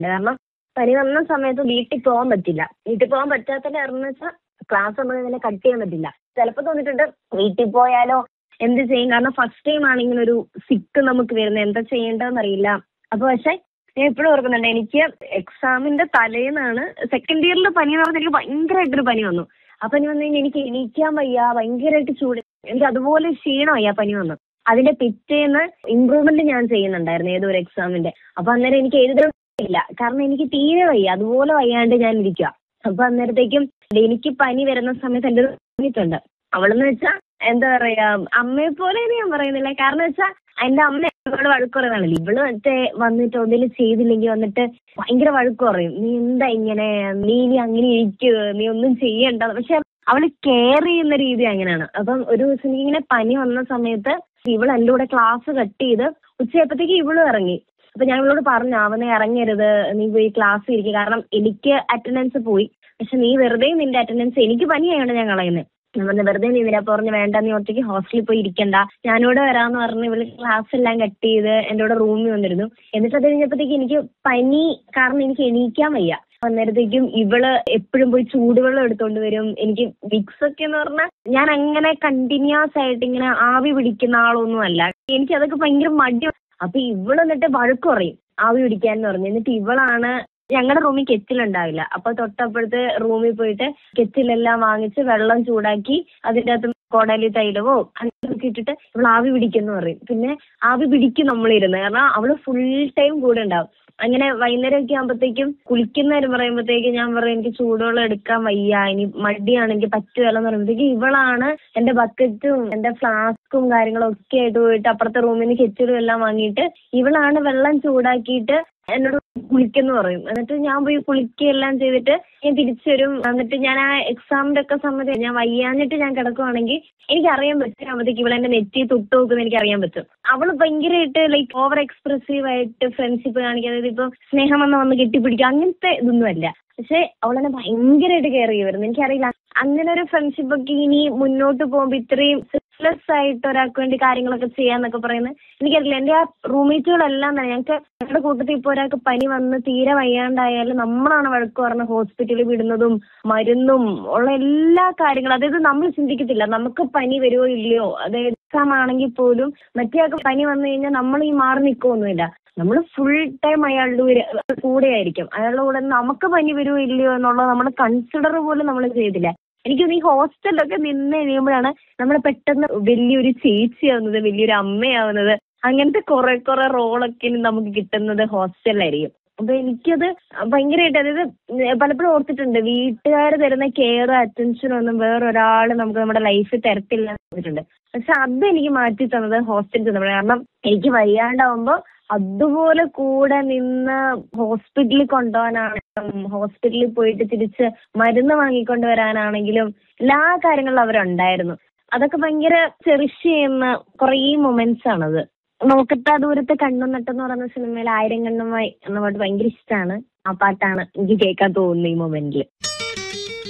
കാരണം പനി വന്ന സമയത്ത് വീട്ടിൽ പോകാൻ പറ്റില്ല വീട്ടിൽ പോകാൻ പറ്റാത്തതിന്റെ കാരണം എന്ന് വെച്ചാൽ ക്ലാസ് നമുക്ക് ഇങ്ങനെ കട്ട് ചെയ്യാൻ പറ്റില്ല ചിലപ്പോൾ തോന്നിയിട്ടുണ്ട് വീട്ടിൽ പോയാലോ എന്ത് ചെയ്യും കാരണം ഫസ്റ്റ് ടൈം ആണ് ഇങ്ങനെ ഒരു സിക്ക് നമുക്ക് വരുന്നത് എന്താ ചെയ്യേണ്ടതെന്ന് അറിയില്ല അപ്പൊ പക്ഷെ ഞാൻ എപ്പോഴും ഓർക്കുന്നുണ്ട് എനിക്ക് എക്സാമിന്റെ തലേന്നാണ് സെക്കൻഡ് ഇയറിൽ പനി എന്ന് പറഞ്ഞാൽ എനിക്ക് ഭയങ്കരമായിട്ടൊരു പനി വന്നു ആ പനി വന്നു കഴിഞ്ഞാൽ എനിക്ക് എണീക്കാൻ വയ്യ ഭയങ്കരമായിട്ട് ചൂട് എനിക്ക് അതുപോലെ ക്ഷീണമായി ആ പനി വന്നു അതിന്റെ പിറ്റേന്ന് ഇമ്പ്രൂവ്മെന്റ് ഞാൻ ചെയ്യുന്നുണ്ടായിരുന്നു ഏതൊരു എക്സാമിന്റെ അപ്പൊ അന്നേരം എനിക്ക് എഴുതാൻ ഇല്ല കാരണം എനിക്ക് തീരെ വയ്യ അതുപോലെ വയ്യാണ്ട് ഞാൻ ഇരിക്കുക അപ്പൊ അന്നേരത്തേക്കും എനിക്ക് പനി വരുന്ന സമയത്ത് എൻ്റെ പറഞ്ഞിട്ടുണ്ട് അവളെന്ന് വെച്ചാ എന്താ പറയാ അമ്മയെ പോലെ ഞാൻ പറയുന്നില്ല കാരണം വെച്ചാൽ എന്റെ അമ്മ എന്നോട് വഴക്ക് പറയുന്നതാണല്ലോ ഇവള് മറ്റേ വന്നിട്ട് എന്തെങ്കിലും ചെയ്തില്ലെങ്കിൽ വന്നിട്ട് ഭയങ്കര വഴക്ക് പറയും നീ എന്താ ഇങ്ങനെ നീ ഇനി അങ്ങനെ ഇരിക്കുക നീ ഒന്നും ചെയ്യണ്ട പക്ഷെ അവള് കെയർ ചെയ്യുന്ന രീതി അങ്ങനെയാണ് അപ്പം ഒരു ദിവസം എനിക്ക് ഇങ്ങനെ പനി വന്ന സമയത്ത് ഇവൾ എൻ്റെ കൂടെ ക്ലാസ് കട്ട് ചെയ്ത് ഉച്ചയായപ്പോഴത്തേക്ക് ഇവളും ഇറങ്ങി അപ്പൊ ഞാൻ ഇവളോട് പറഞ്ഞു അവനെ ഇറങ്ങരുത് നീ പോയി ക്ലാസ് ഇരിക്കുക കാരണം എനിക്ക് അറ്റൻഡൻസ് പോയി പക്ഷെ നീ വെറുതെ നിന്റെ അറ്റൻഡൻസ് എനിക്ക് പനിയായോണ്ട് ഞാൻ കളയുന്നത് ഞാൻ പറഞ്ഞു വെറുതെ നീ ഇതിനെ പറഞ്ഞു വേണ്ട നീ ഒറ്റയ്ക്ക് ഹോസ്റ്റലിൽ പോയി ഇരിക്കണ്ട ഞാനിവിടെ വരാന്ന് പറഞ്ഞ് ഇവള് ക്ലാസ് എല്ലാം കട്ട് ചെയ്ത് എൻ്റെ കൂടെ റൂമിൽ വന്നിരുന്നു എന്നിട്ട് അത് കഴിഞ്ഞപ്പോഴത്തേക്ക് എനിക്ക് പനി കാരണം എനിക്ക് എണീക്കാൻ വയ്യ അന്നേരത്തേക്കും ഇവള് എപ്പോഴും പോയി ചൂടുവെള്ളം എടുത്തോണ്ട് വരും എനിക്ക് വിക്സ് ഒക്കെ എന്ന് പറഞ്ഞാൽ ഞാൻ അങ്ങനെ കണ്ടിന്യൂസ് ആയിട്ട് ഇങ്ങനെ ആവി പിടിക്കുന്ന ആളൊന്നും അല്ല എനിക്ക് അതൊക്കെ ഭയങ്കര മടി അപ്പൊ ഇവള് എന്നിട്ട് വഴക്ക് പറയും ആവി പിടിക്കാൻ എന്ന് പറഞ്ഞു എന്നിട്ട് ഇവളാണ് ഞങ്ങളുടെ റൂമിൽ കെറ്റിലുണ്ടാവില്ല അപ്പൊ തൊട്ടപ്പുറത്ത് റൂമിൽ പോയിട്ട് കെറ്റിലെല്ലാം വാങ്ങിച്ച് വെള്ളം ചൂടാക്കി അതിൻ്റെ അകത്ത് കോടാലി തൈലവോ അങ്ങനെയൊക്കെ ഇട്ടിട്ട് ഇവൾ ആവി പിടിക്കുന്നു പറയും പിന്നെ ആവി പിടിക്കും നമ്മളിരുന്ന് കാരണം അവള് ഫുൾ ടൈം കൂടെ ഉണ്ടാവും അങ്ങനെ വൈകുന്നേരം ഒക്കെ ആകുമ്പോഴത്തേക്കും കുളിക്കുന്നവരും പറയുമ്പോഴത്തേക്കും ഞാൻ പറയും എനിക്ക് ചൂടുവെള്ളം എടുക്കാൻ വയ്യ ഇനി മടിയാണ് എനിക്ക് പറ്റുകയല്ല എന്ന് പറയുമ്പോഴത്തേക്കും ഇവളാണ് എന്റെ ബക്കറ്റും എന്റെ ഫ്ലാസ്കും കാര്യങ്ങളും ഒക്കെ ആയിട്ട് പോയിട്ട് അപ്പുറത്തെ റൂമിൽ നിന്ന് കെറ്റിലും എല്ലാം വാങ്ങിയിട്ട് ഇവളാണ് വെള്ളം ചൂടാക്കിയിട്ട് എന്നോട് കുളിക്കെന്ന് പറയും എന്നിട്ട് ഞാൻ പോയി കുളിക്കുകയെല്ലാം ചെയ്തിട്ട് ഞാൻ തിരിച്ചു വരും എന്നിട്ട് ഞാൻ ആ എക്സാമിന്റെ ഒക്കെ സമയത്ത് ഞാൻ വയ്യാഞ്ഞിട്ട് ഞാൻ കിടക്കുവാണെങ്കിൽ എനിക്ക് അറിയാൻ പറ്റും ആകുമ്പോഴത്തേക്ക് ഇവിടെ എന്റെ നെറ്റി തൊട്ട് നോക്കുന്നത് എനിക്ക് അറിയാൻ പറ്റും അവള് ഭയങ്കരമായിട്ട് ലൈക്ക് ഓവർ എക്സ്പ്രസീവ് ആയിട്ട് ഫ്രണ്ട്ഷിപ്പ് കാണിക്കുക അതായത് ഇപ്പൊ സ്നേഹം വന്ന് വന്ന് കെട്ടിപ്പിടിക്കുക അങ്ങനത്തെ ഇതൊന്നും അല്ല പക്ഷെ അവളെന്നെ ഭയങ്കരമായിട്ട് കെയർ ചെയ്യുമായിരുന്നു എനിക്കറിയില്ല അങ്ങനെ ഒരു ഫ്രണ്ട്ഷിപ്പ് ഒക്കെ ഇനി മുന്നോട്ട് പോകുമ്പോൾ ഇത്രയും സെൽഫ്ലെസ് ആയിട്ട് ഒരാൾക്ക് വേണ്ടി കാര്യങ്ങളൊക്കെ ചെയ്യാന്നൊക്കെ പറയുന്നത് എനിക്കറിയില്ല എന്റെ ആ റൂംമേറ്റുകളെല്ലാം തന്നെ ഞങ്ങൾക്ക് ഞങ്ങളുടെ കൂട്ടത്തിൽ ഇപ്പോൾ ഒരാൾക്ക് പനി വന്ന് തീരെ വയ്യാണ്ടായാലും നമ്മളാണ് വഴക്ക് പറഞ്ഞ് ഹോസ്പിറ്റലിൽ വിടുന്നതും മരുന്നും ഉള്ള എല്ലാ കാര്യങ്ങളും അതായത് നമ്മൾ ചിന്തിക്കത്തില്ല നമുക്ക് പനി വരുമോ ഇല്ലയോ അതായത് എക്സാം ആണെങ്കിൽ പോലും മറ്റേ ആൾക്ക് പനി വന്നു കഴിഞ്ഞാൽ നമ്മൾ ഈ മാറി നിൽക്കുകയൊന്നുമില്ല നമ്മൾ ഫുൾ ടൈം അയാളുടെ കൂടെ കൂടെ ആയിരിക്കും അയാളുടെ കൂടെ നമുക്ക് പനി വരുമോ ഇല്ലയോ എന്നുള്ളത് നമ്മൾ കൺസിഡർ പോലും നമ്മൾ ചെയ്തില്ല എനിക്ക് ഈ ഹോസ്റ്റലിലൊക്കെ നിന്ന് കഴിയുമ്പോഴാണ് നമ്മൾ പെട്ടെന്ന് വലിയൊരു ചേച്ചിയാവുന്നത് വലിയൊരു അമ്മയാവുന്നത് അങ്ങനത്തെ കുറെ കുറെ റോളൊക്കെ ഇനി നമുക്ക് കിട്ടുന്നത് ഹോസ്റ്റലിലായിരിക്കും അപ്പൊ എനിക്കത് ഭയങ്കരമായിട്ട് അതായത് പലപ്പോഴും ഓർത്തിട്ടുണ്ട് വീട്ടുകാർ തരുന്ന കെയറും അറ്റൻഷനും ഒന്നും വേറൊരാൾ നമുക്ക് നമ്മുടെ ലൈഫിൽ തരത്തില്ല എന്ന് ഓർത്തിട്ടുണ്ട് പക്ഷെ അത് എനിക്ക് മാറ്റി തന്നത് ഹോസ്റ്റലിൽ ചെന്നപ്പോഴാണ് കാരണം എനിക്ക് വയ്യാണ്ടാവുമ്പോൾ അതുപോലെ കൂടെ നിന്ന് ഹോസ്പിറ്റലിൽ കൊണ്ടുപോകാനാണെങ്കിലും ഹോസ്പിറ്റലിൽ പോയിട്ട് തിരിച്ച് മരുന്ന് വാങ്ങിക്കൊണ്ട് വരാനാണെങ്കിലും എല്ലാ കാര്യങ്ങളിലും അവരുണ്ടായിരുന്നു അതൊക്കെ ഭയങ്കര ചെറിഷ് ചെയ്യുന്ന കുറേ മൊമെന്റ്സ് ആണത് നോക്കത്താ ദൂരത്തെ കണ്ണും നട്ടെന്ന് പറയുന്ന സിനിമയിൽ ആയിരം കണ്ണുമായി എന്ന പാട്ട് ഭയങ്കര ഇഷ്ടമാണ് ആ പാട്ടാണ് എനിക്ക് കേൾക്കാൻ തോന്നുന്നത് ഈ മൊമെന്റിൽ